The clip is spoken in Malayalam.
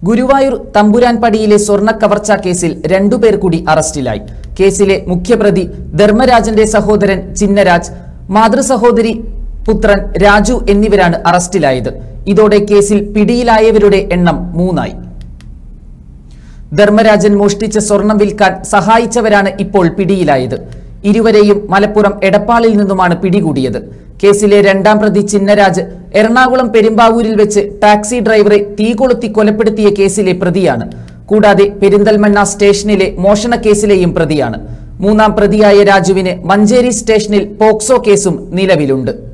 ഗുരുവായൂർ തമ്പുരാൻപടിയിലെ സ്വർണ്ണ കവർച്ച കേസിൽ രണ്ടുപേർ കൂടി അറസ്റ്റിലായി കേസിലെ മുഖ്യപ്രതി ധർമ്മരാജന്റെ സഹോദരൻ ചിന്നരാജ് മാതൃസഹോദരി പുത്രൻ രാജു എന്നിവരാണ് അറസ്റ്റിലായത് ഇതോടെ കേസിൽ പിടിയിലായവരുടെ എണ്ണം മൂന്നായി ധർമ്മരാജൻ മോഷ്ടിച്ച സ്വർണം വിൽക്കാൻ സഹായിച്ചവരാണ് ഇപ്പോൾ പിടിയിലായത് ഇരുവരെയും മലപ്പുറം എടപ്പാളിൽ നിന്നുമാണ് പിടികൂടിയത് കേസിലെ രണ്ടാം പ്രതി ചിന്നരാജ് എറണാകുളം പെരുമ്പാവൂരിൽ വെച്ച് ടാക്സി ഡ്രൈവറെ തീ കൊളുത്തി കൊലപ്പെടുത്തിയ കേസിലെ പ്രതിയാണ് കൂടാതെ പെരിന്തൽമണ്ണ സ്റ്റേഷനിലെ മോഷണ കേസിലെയും പ്രതിയാണ് മൂന്നാം പ്രതിയായ രാജുവിന് മഞ്ചേരി സ്റ്റേഷനിൽ പോക്സോ കേസും നിലവിലുണ്ട്